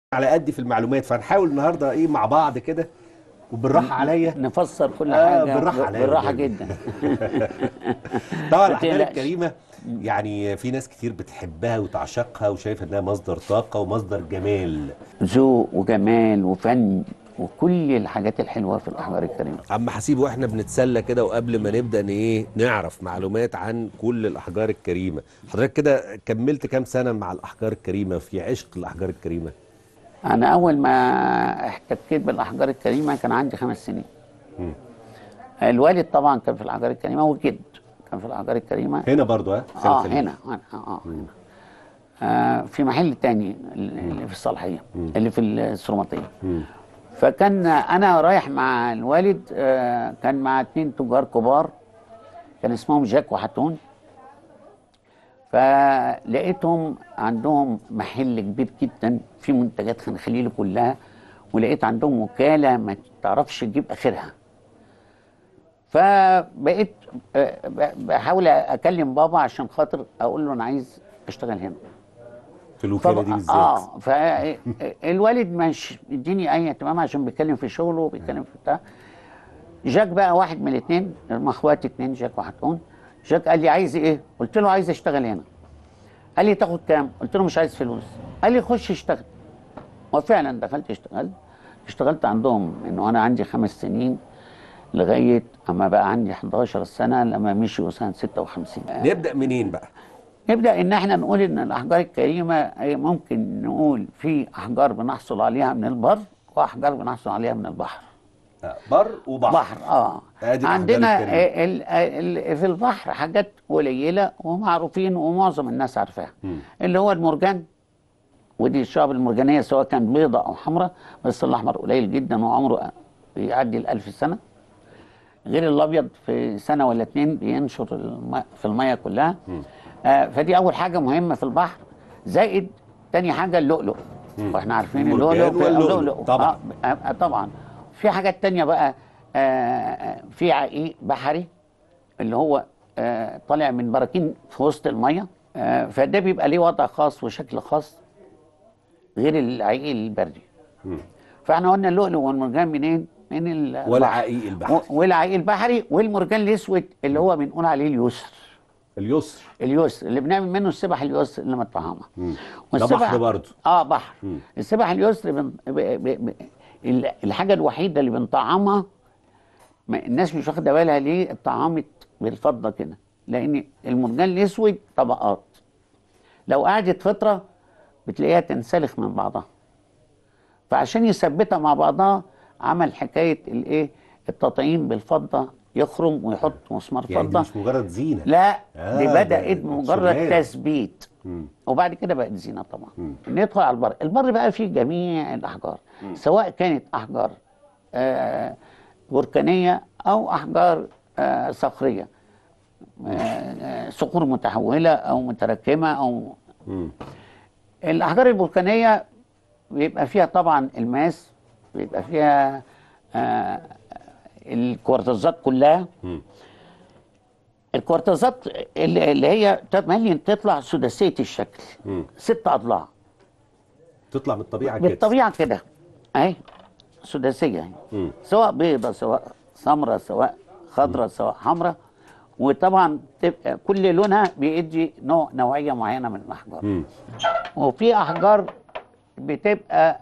على قدي في المعلومات فهنحاول النهارده ايه مع بعض كده وبالراحه عليا نفسر كل آه، حاجه بالراحة ب- عليا بالراحه والله. جدا طبعا ما الاحجار تقلقش. الكريمه يعني في ناس كتير بتحبها وتعشقها وشايفه انها مصدر طاقه ومصدر جمال ذوق وجمال وفن وكل الحاجات الحلوه في الاحجار الكريمه عم حسيب واحنا بنتسلى كده وقبل ما نبدا ن- ايه نعرف معلومات عن كل الاحجار الكريمه حضرتك كده كملت كام سنه مع الاحجار الكريمه في عشق الاحجار الكريمه انا اول ما احتكيت بالاحجار الكريمه كان عندي خمس سنين مم. الوالد طبعا كان في الاحجار الكريمه والجد كان في الاحجار الكريمه هنا برضو ها خالد اه خليل. هنا هنا اه, آه هنا آه في محل تاني اللي في الصالحيه اللي في السرومطيه مم. فكان انا رايح مع الوالد آه كان مع اتنين تجار كبار كان اسمهم جاك وحتون فلقيتهم عندهم محل كبير جدا في منتجات خنخليل كلها ولقيت عندهم وكاله ما تعرفش تجيب اخرها فبقيت آه، ب- بحاول اكلم بابا عشان خاطر اقول له انا عايز اشتغل هنا في الوكاله دي بالذات اه فالوالد مش مديني اي اهتمام عشان بيتكلم في شغله وبيتكلم في بتاع جاك بقى واحد من الاثنين هم اخواتي اثنين جاك وحتون جاك قال لي عايز ايه؟ قلت له عايز اشتغل هنا قال لي تاخد كام؟ قلت له مش عايز فلوس قال لي خش اشتغل وفعلا دخلت اشتغلت اشتغلت عندهم من وانا عندي خمس سنين لغايه اما بقى عندي 11 سنه لما مشيوا سنه 56 نبدا منين بقى نبدا ان احنا نقول ان الاحجار الكريمه هي ممكن نقول في احجار بنحصل عليها من البر واحجار بنحصل عليها من البحر آه، بر وبحر بحر اه آدي الأحجار عندنا الكريمة. ال ال في البحر حاجات قليله ومعروفين ومعظم الناس عارفاها مم. اللي هو المرجان ودي الشعب المرجانيه سواء كان بيضة او حمراء بس الاحمر قليل جدا وعمره يعدي الألف سنه غير الابيض في سنه ولا اتنين بينشر الم... في الميه كلها آه فدي اول حاجه مهمه في البحر زائد تاني حاجه اللؤلؤ واحنا عارفين المرجان اللؤلؤ في- واللؤلؤ، اللؤلؤ. طبعا. آه آه طبعا في حاجات تانية بقى آه، آه في عقيق بحري اللي هو آه طالع من براكين في وسط الميه آه فده بيبقى ليه وضع خاص وشكل خاص غير العقيق البري مم. فاحنا قلنا اللؤلؤ والمرجان منين؟ من ال- والعقيق البحري و- والعقيق البحري والمرجان الاسود اللي هو بنقول عليه اليسر اليسر اليسر اللي بنعمل منه السبح اليسر اللي متطعمه مم. ده بحر برضه اه بحر مم. السبح اليسر بن... ب... ب... ب... ال- الحاجه الوحيده اللي بنطعمها ما الناس مش واخده بالها ليه اتطعمت بالفضه كده لان المرجان الاسود طبقات لو قعدت فتره بتلاقيها تنسلخ من بعضها فعشان يثبتها مع بعضها عمل حكايه الايه التطعيم بالفضه يخرم ويحط مسمار يعني دي فضه مش مجرد زينه لا آه، دي ده بدات بمجرد شغلانة. تثبيت مم. وبعد كده بقت زينه طبعا مم. ندخل على البر البر بقى فيه جميع الاحجار سواء كانت احجار آه بركانيه او احجار آه صخريه آه آه، صخور متحوله او متراكمه او مم. الاحجار البركانيه بيبقى فيها طبعا الماس بيبقى فيها آه الكوارتزات كلها مم. الكوارتزات اللي اللي هي تملي تطلع سداسيه الشكل مم. ست اضلاع تطلع من الطبيعه كده بالطبيعه كده اهي سداسيه يعني مم. سواء بيضة سواء سمراء سواء خضراء سواء حمراء وطبعا تبقى كل لونها بيدي نوع نوعيه معينه من الاحجار مم. وفي احجار بتبقى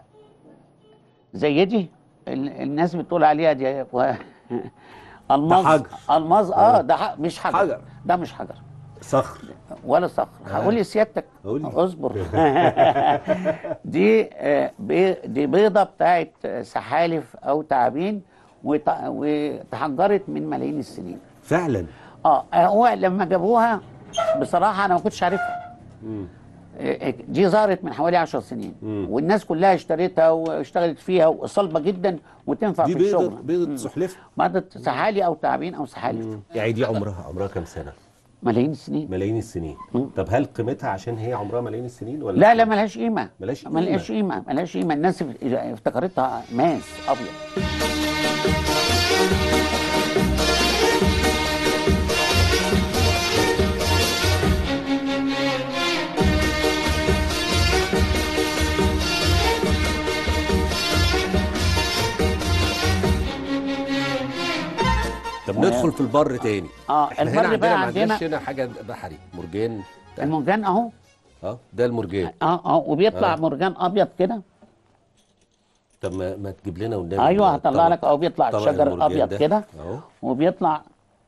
زي دي ال- الناس بتقول عليها دي و- الماظ حجر. الماظ اه ده ح- مش حجر. حجر. ده مش حجر صخر ولا صخر هقول لسيادتك قول لي. اصبر دي آه، بي- دي بيضه بتاعت سحالف او تعابين وت- وتحجرت من ملايين السنين فعلا اه هو لما جابوها بصراحه انا ما كنتش عارفها مم. آه، دي ظهرت من حوالي 10 سنين مم. والناس كلها اشتريتها واشتغلت فيها وصلبه جدا وتنفع دي في بيضه الشغل بيضه سلحفاه بيضة سحالي او تعابين او سحالف يعني دي عمرها عمرها كام سنه ملايين السنين ملايين السنين طب هل قيمتها عشان هي عمرها ملايين السنين ولا لا لا ملهاش قيمه ملهاش قيمة. ملهاش قيمه ملهاش قيمه الناس افتكرتها ماس ابيض طب ندخل في البر تاني اه احنا البر هنا بقى عندنا ما عندناش عندنا هنا حاجه بحري مرجان ده. المرجان اهو اه ده المرجان اه اه وبيطلع آه. مرجان ابيض كده طب ما, ما تجيب لنا والنبي ايوه هطلع طبق- لك اهو بيطلع طبق الشجر المرجان الابيض ده. كده اهو وبيطلع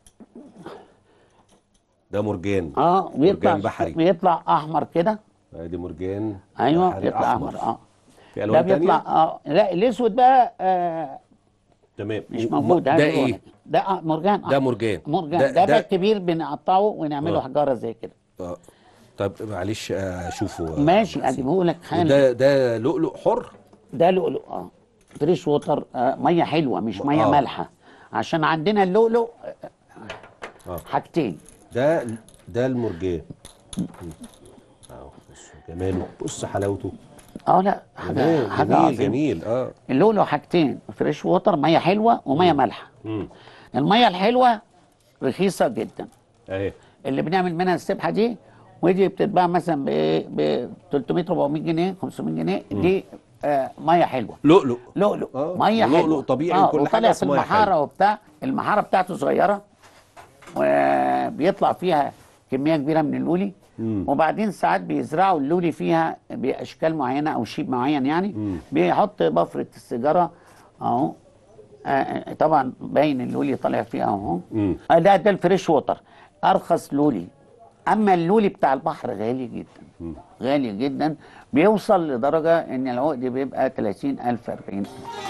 ده مرجان اه وبيطلع مرجان بحري. بيطلع احمر كده ادي مرجان ايوه بحري بيطلع احمر اه في ده الوان بيطلع تانية اه لا الاسود بقى آه تمام مش و- موجود ده هذا ايه ده آه مرجان ده آه. مرجان مرجان ده- ده, ده, ده- كبير بنقطعه ونعمله آه. حجاره زي كده آه. طب معلش آه، اشوفه آه، ماشي بس. اجيبه لك حالا وده ده لؤلؤ حر ده لؤلؤ اه فريش ووتر آه ميه حلوه مش ميه آه. مالحه عشان عندنا اللؤلؤ آه. حاجتين ده ده المرجان اهو بص جماله بص حلاوته اه لا حاجه جميل حاجه جميل عظيمة. جميل اه اللؤلؤ حاجتين فريش ووتر ميه حلوه وميه مالحه امم الميه الحلوه رخيصه جدا اهي اللي بنعمل منها السبحه دي ودي بتتباع مثلا ب ب 300 400 جنيه 500 جنيه دي آه ميه حلوه لؤلؤ لؤلؤ آه، ميه لؤلؤ حلوه طبيعي آه وكل وطالع حاجة في مية المحاره حلوة. وبتاع المحاره بتاعته صغيره وبيطلع فيها كميه كبيره من اللولي مم. وبعدين ساعات بيزرعوا اللولي فيها باشكال معينه او شيب معين يعني مم. بيحط بفره السيجاره اهو آه، طبعا باين اللولي طالع فيها اهو مم. آه، ده ده الفريش ووتر ارخص لولي اما اللولي بتاع البحر غالي جدا غالي جدا بيوصل لدرجه ان العقد بيبقى 30000 40000